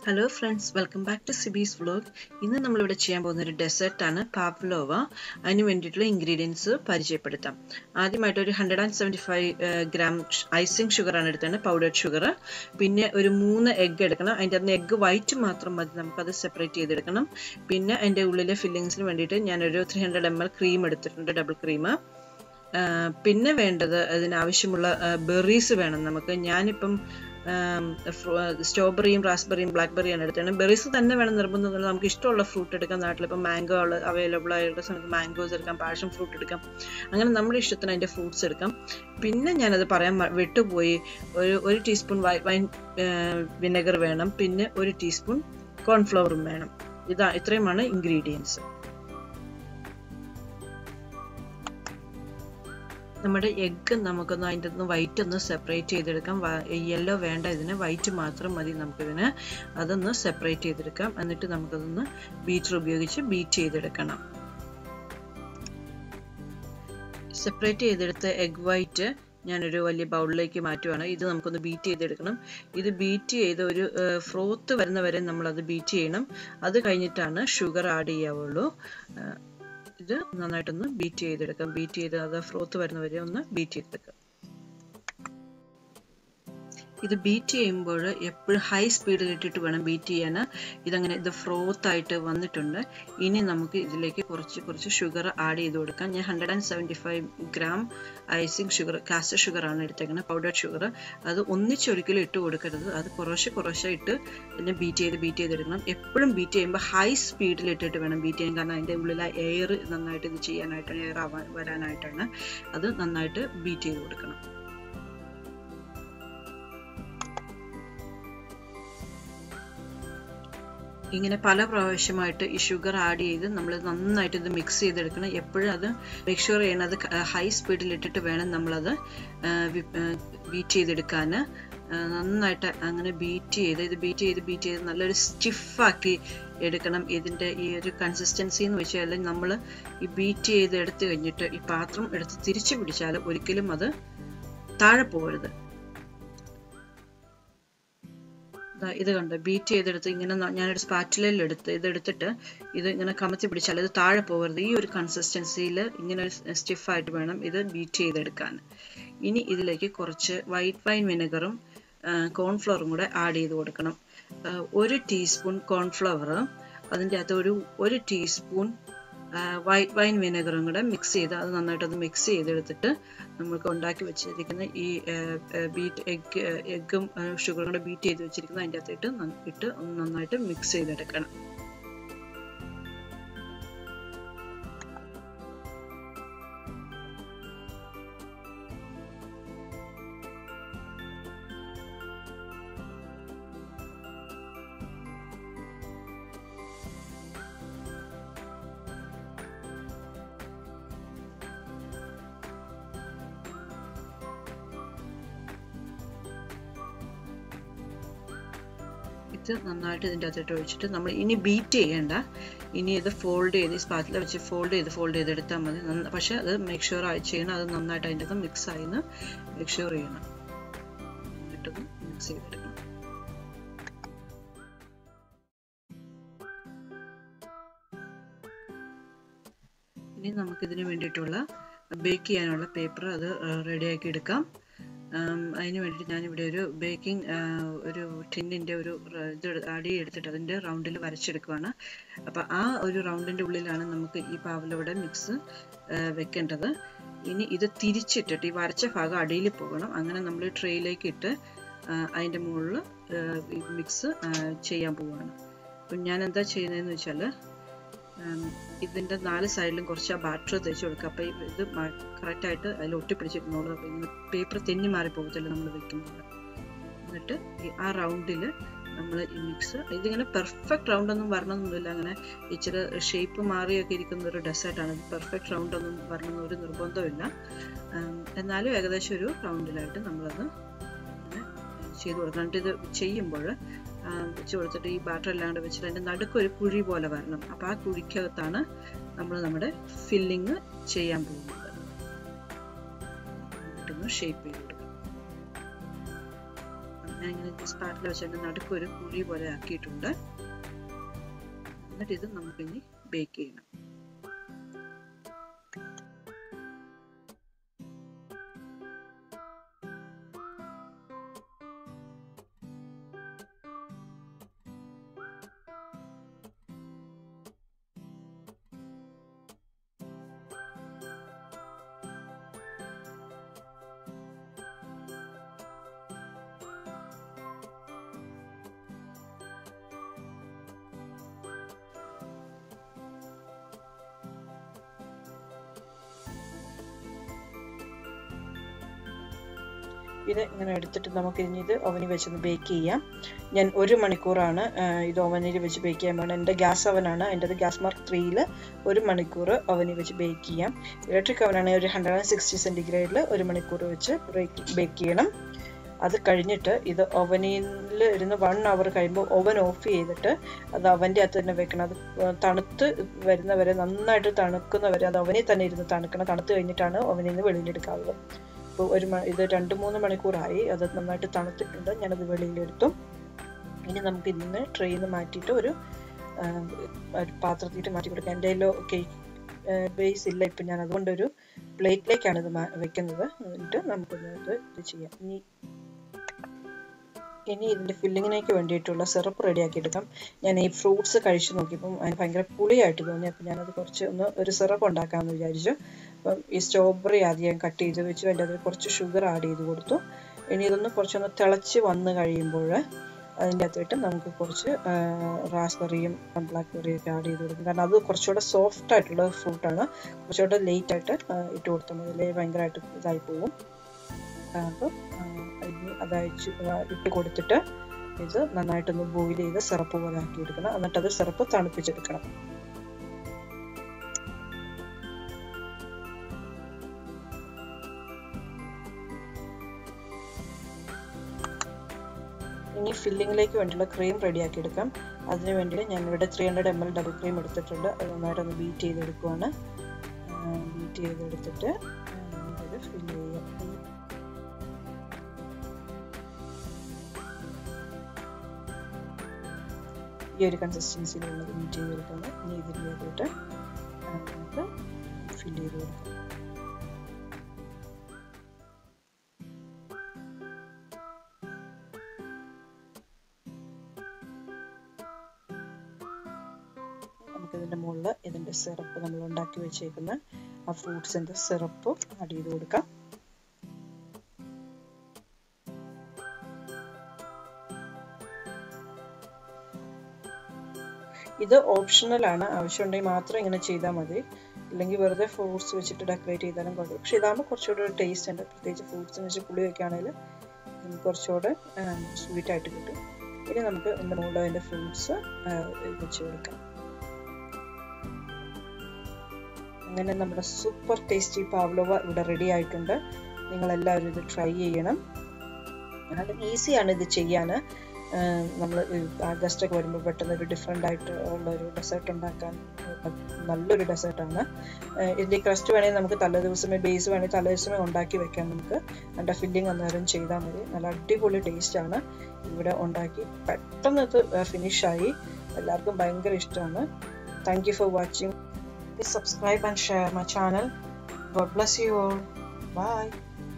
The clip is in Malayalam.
Hello friends welcome back to സിബീസ് വ്ലോഗ് ഇന്ന് നമ്മളിവിടെ ചെയ്യാൻ പോകുന്ന ഒരു ഡെസേർട്ടാണ് പാവ്ലോവ അതിന് വേണ്ടിയിട്ടുള്ള ഇൻഗ്രീഡിയൻസ് പരിചയപ്പെടുത്താം ആദ്യമായിട്ട് ഒരു hundred and seventy five gram icing ഷുഗറാണ് എടുത്തത് പൗഡർഡ് ഷുഗർ പിന്നെ ഒരു മൂന്ന് എഗ്ഗ് എടുക്കണം അതിൻ്റെ അകത്ത് എഗ്ഗ് വൈറ്റ് മാത്രം മതി നമുക്കത് സെപ്പറേറ്റ് ചെയ്തെടുക്കണം പിന്നെ അതിൻ്റെ ഉള്ളിലെ ഫില്ലിങ്സിന് വേണ്ടിയിട്ട് ഞാനൊരു three hundred M L cream എടുത്തിട്ടുണ്ട് ഡബിൾ ക്രീം പിന്നെ വേണ്ടത് അതിനാവശ്യമുള്ള ബെറീസ് വേണം നമുക്ക് ഞാനിപ്പം സ്ട്രോബെറിയും റാസ്ബെറിയും ബ്ലാക്ക്ബെറിയാണ് എടുത്തത് ബെറീസ് തന്നെ വേണം നിർബന്ധമൊന്നുമില്ല നമുക്ക് ഇഷ്ടമുള്ള ഫ്രൂട്ട് എടുക്കാം നാട്ടിൽ ഇപ്പം മാംഗോ അവൈലബിൾ ആയിട്ടുള്ള സമയത്ത് മാംഗോസ് എടുക്കാം പാഷൻ ഫ്രൂട്ട് എടുക്കാം അങ്ങനെ നമ്മുടെ ഇഷ്ടത്തിന് അതിൻ്റെ ഫ്രൂട്ട്സ് എടുക്കാം പിന്നെ ഞാനത് പറയാൻ വിട്ടുപോയി ഒരു ഒരു ടീസ്പൂൺ വൈൻ വിനെഗർ വേണം പിന്നെ ഒരു ടീസ്പൂൺ കോൺഫ്ലവറും വേണം ഇതാ ഇത്രയുമാണ് ഇൻഗ്രീഡിയൻസ് നമ്മുടെ എഗ്ഗ് നമുക്കൊന്ന് അതിൻ്റെ നിന്ന് വൈറ്റ് ഒന്ന് സെപ്പറേറ്റ് ചെയ്തെടുക്കാം യെല്ലോ വേണ്ട ഇതിന് വൈറ്റ് മാത്രം മതി നമുക്കിതിന് അതൊന്ന് സെപ്പറേറ്റ് ചെയ്തെടുക്കാം എന്നിട്ട് നമുക്കതൊന്ന് ബീറ്റർ ഉപയോഗിച്ച് ബീറ്റ് ചെയ്തെടുക്കണം സെപ്പറേറ്റ് ചെയ്തെടുത്ത എഗ് വൈറ്റ് ഞാനൊരു വലിയ ബൗളിലേക്ക് മാറ്റുവാണ് ഇത് നമുക്കൊന്ന് ബീറ്റ് ചെയ്തെടുക്കണം ഇത് ബീറ്റ് ചെയ്ത് ഒരു ഫ്രോത്ത് വരുന്ന വരെ നമ്മളത് ബീറ്റ് ചെയ്യണം അത് കഴിഞ്ഞിട്ടാണ് ഷുഗർ ആഡ് ചെയ്യാവുള്ളൂ ഇത് നന്നായിട്ടൊന്ന് ബീറ്റ് ചെയ്തെടുക്കാം ബീറ്റ് ചെയ്ത് അത് ഫ്രോത്ത് വരുന്നവരെ ഒന്ന് ബീറ്റ് ചെയ്തെടുക്കാം ഇത് ബീറ്റ് ചെയ്യുമ്പോൾ എപ്പോഴും ഹൈ സ്പീഡിൽ ഇട്ടിട്ട് വേണം ബീറ്റ് ചെയ്യാൻ ഇതങ്ങനെ ഇത് ഫ്രോത്ത് ആയിട്ട് വന്നിട്ടുണ്ട് ഇനി നമുക്ക് ഇതിലേക്ക് കുറച്ച് കുറച്ച് ഷുഗർ ആഡ് ചെയ്ത് കൊടുക്കാം ഞാൻ hundred and seventy five gram icing sugar caster sugar ആണ് എടുത്തേക്കുന്നത് പൗഡർ ഷുഗർ അത് ഒന്നിച്ചൊരിക്കലും ഇട്ട് കൊടുക്കരുത് അത് കുറേശ്ശെ കുറേശ്ശെ ഇട്ട് പിന്നെ ബീറ്റ് ചെയ്ത് ബീറ്റ് ചെയ്തെടുക്കണം എപ്പോഴും ബീറ്റ് ചെയ്യുമ്പോൾ ഹൈ സ്പീഡിൽ ഇട്ടിട്ട് വേണം ബീറ്റ് ചെയ്യാൻ കാരണം അതിൻ്റെ ഉള്ളിലെ എയർ നന്നായിട്ട് ഇത് ചെയ്യാനായിട്ടാണ് എയർ ആവാൻ വരാനായിട്ടാണ് അത് നന്നായിട്ട് ബീറ്റ് ചെയ്ത് കൊടുക്കണം ഇങ്ങനെ പല പ്രാവശ്യമായിട്ട് ഈ ഷുഗർ ആഡ് ചെയ്ത് നമ്മൾ നന്നായിട്ട് ഇത് മിക്സ് ചെയ്തെടുക്കണം എപ്പോഴും അത് മേക്ക് ഷുവർ ചെയ്യണം അത് ഹൈ സ്പീഡിൽ ഇട്ടിട്ട് വേണം നമ്മളത് ബീറ്റ് ചെയ്തെടുക്കാൻ നന്നായിട്ട് അങ്ങനെ ബീറ്റ് ചെയ്ത് ഇത് ബീറ്റ് ചെയ്ത് ബീറ്റ് ചെയ്ത് നല്ലൊരു സ്റ്റിഫാക്കി എടുക്കണം ഇതിൻ്റെ ഈ ഒരു കൺസിസ്റ്റൻസി എന്ന് വെച്ചാൽ നമ്മൾ ഈ ബീറ്റ് ചെയ്ത് എടുത്തു കഴിഞ്ഞിട്ട് ഈ പാത്രം എടുത്ത് തിരിച്ചു പിടിച്ചാൽ ഒരിക്കലും അത് താഴെ പോകരുത് ഇത് കണ്ട് ബീറ്റ് ചെയ്തെടുത്ത് ഇങ്ങനെ ഞാനൊരു സ്പാറ്റിലയിൽ എടുത്ത് ഇതെടുത്തിട്ട് ഇത് ഇങ്ങനെ കമത്തി പിടിച്ചാൽ ഇത് താഴെ പോകരുത് ഈ ഒരു കൺസിസ്റ്റൻസിയിൽ ഇങ്ങനെ ഒരു സ്റ്റിഫായിട്ട് വേണം ഇത് ബീറ്റ് ചെയ്തെടുക്കാൻ ഇനി ഇതിലേക്ക് കുറച്ച് വൈറ്റ് വൈൻ വിനെഗറും കോൺഫ്ലവറും കൂടെ ആഡ് ചെയ്ത് കൊടുക്കണം ഒരു ടീസ്പൂൺ കോൺഫ്ലവർ അതിൻ്റെ അകത്ത് ഒരു ഒരു ടീസ്പൂൺ വൈറ്റ് വൈൻ വിനെഗറും കൂടെ മിക്സ് ചെയ്ത് അത് നന്നായിട്ടൊന്ന് മിക്സ് ചെയ്തെടുത്തിട്ട് നമുക്ക് ഉണ്ടാക്കി വെച്ചിരിക്കുന്ന ഈ ബീറ്റ് എഗ് എഗ്ഗും ഷുഗറും കൂടെ ബീറ്റ് ചെയ്ത് വെച്ചിരിക്കുന്ന അതിൻ്റെ അകത്തിട്ട് ഇട്ട് ഒന്ന് നന്നായിട്ട് മിക്സ് ചെയ്തെടുക്കണം ഇത് നന്നായിട്ട് ഇതിൻ്റെ അകത്തോട്ട് ഒഴിച്ചിട്ട് നമ്മൾ ഇനി ബീറ്റ് ചെയ്യേണ്ട ഇനി ഇത് ഫോൾഡ് ചെയ്ത് സ്പാറ്റില വെച്ച് ഫോൾഡ് ചെയ്ത് ഫോൾഡ് ചെയ്ത് എടുത്താൽ മതി പക്ഷേ അത് മേക്ക് ഷുവർ ആയി ചെയ്യണം അത് നന്നായിട്ട് അതിൻ്റെ അകത്ത് മിക്സ് ആയിന്ന് മേക്ക് ഷുവർ ചെയ്യണം എന്നിട്ടൊന്ന് മിക്സ് ചെയ്തെടുക്കണം ഇനി നമുക്കിതിന് വേണ്ടിയിട്ടുള്ള ബേക്ക് ചെയ്യാനുള്ള പേപ്പർ അത് റെഡിയാക്കി എടുക്കാം അതിന് വേണ്ടിയിട്ട് ഞാനിവിടെ ഒരു ബേക്കിംഗ് ഒരു ടിന്നിൻ്റെ ഒരു ഇത് അടി എടുത്തിട്ട് അതിൻ്റെ റൗണ്ടിൽ വരച്ചെടുക്കുകയാണ് അപ്പോൾ ആ ഒരു റൗണ്ടിൻ്റെ ഉള്ളിലാണ് നമുക്ക് ഈ പാവലയുടെ മിക്സ് വെക്കേണ്ടത് ഇനി ഇത് തിരിച്ചിട്ടിട്ട് ഈ വരച്ച ഭാഗം അടിയിൽ പോകണം അങ്ങനെ നമ്മൾ ട്രേയിലേക്ക് ഇട്ട് അതിൻ്റെ മുകളിൽ ഈ മിക്സ് ചെയ്യാൻ പോവുകയാണ് അപ്പം ഞാൻ എന്താ ചെയ്യുന്നതെന്ന് വെച്ചാൽ ഇതിൻ്റെ നാല് സൈഡിലും കുറച്ച് ആ ബാറ്റർ തേച്ച് കൊടുക്കുക അപ്പോൾ ഇത് കറക്റ്റായിട്ട് അതിൽ ഒട്ടിപ്പിടിച്ചിരുന്നോളൂ അപ്പോൾ ഇങ്ങനെ പേപ്പർ തെന്നി മാറി പോകത്തില്ല നമ്മൾ വെക്കുമ്പോൾ എന്നിട്ട് ആ റൗണ്ടിൽ നമ്മൾ ഈ മിക്സ് ഇതിങ്ങനെ പെർഫെക്റ്റ് റൗണ്ട് ഒന്നും വരണമെന്നൊന്നുമില്ല അങ്ങനെ ഇച്ചിരി ഷേപ്പ് മാറിയൊക്കെ ഇരിക്കുന്ന ഒരു ഡെസേർട്ടാണ് പെർഫെക്റ്റ് റൗണ്ട് ഒന്നും വരണമെന്ന് ഒരു നിർബന്ധമില്ല എന്നാലും ഏകദേശം ഒരു റൗണ്ടിലായിട്ട് നമ്മളത് ചെയ്ത് കൊടുക്കണം എന്നിട്ട് ഇത് ചെയ്യുമ്പോൾ വെച്ച് കൊടുത്തിട്ട് ഈ ബാറ്റർ എല്ലാം കൂടെ വെച്ചിട്ട് അതിൻ്റെ നടുക്കൊരു കുഴി പോലെ വരണം അപ്പോൾ ആ കുഴിക്കകത്താണ് നമ്മൾ നമ്മുടെ ഫില്ലിങ് ചെയ്യാൻ പോകുന്നത് എന്നിട്ടൊന്ന് ഷേപ്പ് ചെയ്ത് കൊടുക്കാം ഞാൻ ഇങ്ങനെ സ്പാറ്റിൽ വെച്ചിട്ട് നടുക്കൊരു കുഴി പോലെ ആക്കിയിട്ടുണ്ട് എന്നിട്ട് ഇത് നമുക്കിനി ബേക്ക് ചെയ്യണം ഇത് ഇങ്ങനെ എടുത്തിട്ട് നമുക്ക് ഇനി ഇത് ഓവനിൽ വെച്ചൊന്ന് ബേക്ക് ചെയ്യാം ഞാൻ ഒരു മണിക്കൂറാണ് ഇത് ഓവനിൽ വെച്ച് ബേക്ക് ചെയ്യാൻ പോകുന്നത് എൻ്റെ ഗ്യാസ് ഓവനാണ് എൻ്റെ ഗ്യാസ് മാർക്ക് ത്രീയിൽ ഒരു മണിക്കൂർ ഓവനിൽ വെച്ച് ബേക്ക് ചെയ്യാം ഇലക്ട്രിക് ഓവനാണെങ്കിൽ ഒരു ഹൺഡ്രഡ് ആൻഡ് സിക്സ്റ്റി സെൻറ്റിഗ്രേഡിൽ ഒരു മണിക്കൂർ വെച്ച് ബേക്ക് ചെയ്യണം അത് കഴിഞ്ഞിട്ട് ഇത് ഓവനിൽ ഇരുന്ന് വൺ അവർ കഴിയുമ്പോൾ ഓവൻ ഓഫ് ചെയ്തിട്ട് അത് അവൻ്റെ അകത്ത് തന്നെ വെക്കണം അത് തണുത്ത് വരുന്നവരെ നന്നായിട്ട് തണുക്കുന്നവരെ അത് അവനിൽ തന്നെ ഇരുന്ന് തണുക്കണം തണുത്ത് കഴിഞ്ഞിട്ടാണ് ഓവനിൽ നിന്ന് വെളിയിലെടുക്കാവുള്ളത് ഇപ്പോൾ ഒരു ഇത് രണ്ട് മൂന്ന് മണിക്കൂറായി അത് നന്നായിട്ട് തണുത്തിട്ടുണ്ട് ഞാനത് വെളിയിലെടുത്തു ഇനി നമുക്ക് ഇതിന്ന് ട്രെയിൽ നിന്ന് മാറ്റിയിട്ട് ഒരു ഒരു പാത്രത്തിട്ട് മാറ്റി കൊടുക്കാം എൻ്റെ കയ്യിലോ കേക്ക് ബേസ് ഇല്ല ഇപ്പം ഞാൻ അതുകൊണ്ടൊരു പ്ലേറ്റിലേക്കാണ് ഇത് വെക്കുന്നത് എന്നിട്ട് നമുക്കൊന്ന് ഇത് ഇത് ചെയ്യാം ഇനി ഇനി ഇതിൻ്റെ ഫില്ലിങ്ങിനേക്ക് വേണ്ടിയിട്ടുള്ള സിറപ്പ് റെഡിയാക്കി എടുക്കാം ഞാൻ ഈ ഫ്രൂട്ട്സ് കഴിച്ചു നോക്കിയപ്പം അതിന് ഭയങ്കര പുളിയായിട്ട് തോന്നി അപ്പം ഞാനത് കുറച്ച് ഒന്ന് ഒരു സിറപ്പ് ഉണ്ടാക്കാമെന്ന് വിചാരിച്ചു അപ്പം ഈ സ്ട്രോബെറി ആദ്യം കട്ട് ചെയ്ത് വെച്ചു അതിൻ്റെ അതിൽ കുറച്ച് ഷുഗർ ആഡ് ചെയ്ത് കൊടുത്തു ഇനി ഇതൊന്ന് കുറച്ചൊന്ന് തിളച്ച് വന്ന് കഴിയുമ്പോൾ അതിൻ്റെ അകത്തിട്ട് നമുക്ക് കുറച്ച് റാസ്ബെറിയും ബ്ലാക്ക് ബെറിയും ഒക്കെ ആഡ് ചെയ്ത് കൊടുക്കും കാരണം അത് കുറച്ചുകൂടെ സോഫ്റ്റ് ആയിട്ടുള്ള ഫ്രൂട്ടാണ് കുറച്ചുകൂടെ ലേറ്റ് ആയിട്ട് ഇട്ട് കൊടുത്താൽ മതി അല്ലെങ്കിൽ ഭയങ്കരമായിട്ട് ഇതായി പോകും അപ്പം അത് അയച്ച് ഇട്ട് കൊടുത്തിട്ട് ഇത് നന്നായിട്ടൊന്ന് ബോയിൽ ചെയ്ത് സിറപ്പ് പോലെ ആക്കി എടുക്കണം എന്നിട്ട് അത് സിറപ്പ് തണുപ്പിച്ചെടുക്കണം ഇനി ഫില്ലിങ്ങിലേക്ക് വേണ്ടിയുള്ള ക്രീം റെഡിയാക്കി എടുക്കാം അതിന് വേണ്ടി ഞാൻ ഇവിടെ three hundred M L double cream എടുത്തിട്ടുണ്ട് അത് നന്നായിട്ടൊന്ന് ബീറ്റ് ചെയ്തെടുക്കുവാണ് ബീറ്റ് ചെയ്തെടുത്തിട്ട് ഇത് ഫില്ല് ചെയ്യാം ഈ ഒരു കൺസിസ്റ്റൻസിയിലുള്ളത് ബീറ്റ് ചെയ്തെടുക്കുന്നത് ഇനി ഇതിലേക്ക് നമുക്ക് ഫില്ല് ചെയ്ത് കൊടുക്കാം നമുക്കിതിൻ്റെ മുകളിൽ ഇതിൻ്റെ സിറപ്പ് നമ്മൾ ഉണ്ടാക്കി വെച്ചേക്കുന്ന ആ ഫ്രൂട്ട്സിൻ്റെ സിറപ്പ് ആഡ് ചെയ്ത് കൊടുക്കാം ഇത് ഓപ്ഷണലാണ് ആവശ്യമുണ്ടെങ്കിൽ മാത്രം ഇങ്ങനെ ചെയ്താൽ മതി അല്ലെങ്കിൽ വെറുതെ ഫ്രൂട്ട്സ് വെച്ചിട്ട് ഡെക്കറേറ്റ് ചെയ്താലും കുഴപ്പമില്ല പക്ഷെ ഇതാകുമ്പോൾ കുറച്ചുകൂടെ ഒരു ടേസ്റ്റ് ഉണ്ട് പ്രത്യേകിച്ച് ഫ്രൂട്ട്സിന് വെച്ച് പുളിയൊക്കെ ആണെങ്കിൽ കുറച്ചുകൂടെ സ്വീറ്റ് ആയിട്ട് കിട്ടും ഇനി നമുക്ക് ഇതിൻ്റെ മുകളിൽ അതിൻ്റെ ഫ്രൂട്ട്സ് വെച്ച് കൊടുക്കാം അങ്ങനെ നമ്മുടെ സൂപ്പർ ടേസ്റ്റി പാവ്ലോവ ഇവിടെ റെഡി ആയിട്ടുണ്ട് നിങ്ങളെല്ലാവരും ഇത് ട്രൈ ചെയ്യണം വളരെ ഈസിയാണ് ഇത് ചെയ്യാൻ നമ്മൾ ഗസ്റ്റൊക്കെ വരുമ്പോൾ പെട്ടെന്ന് ഒരു ഡിഫറെൻ്റ് ആയിട്ട് ഉള്ള ഒരു ഡെസേർട്ട് ഉണ്ടാക്കാൻ നല്ലൊരു ഡെസേർട്ടാണ് ഇതിൻ്റെ ക്രസ്റ്റ് വേണമെങ്കിൽ നമുക്ക് തലേ ദിവസമേ ബേസ് വേണമെങ്കിൽ തലേ ദിവസമേ ഉണ്ടാക്കി വെക്കാം നമുക്ക് അതിൻ്റെ ഫില്ലിംഗ് അന്നേരം ചെയ്താൽ മതി നല്ല അടിപൊളി ടേസ്റ്റാണ് ഇവിടെ ഉണ്ടാക്കി പെട്ടെന്ന് ഇത് ഫിനിഷായി എല്ലാവർക്കും ഭയങ്കര ഇഷ്ടമാണ് thank you for watching Please subscribe and share my channel. God bless you all. Bye.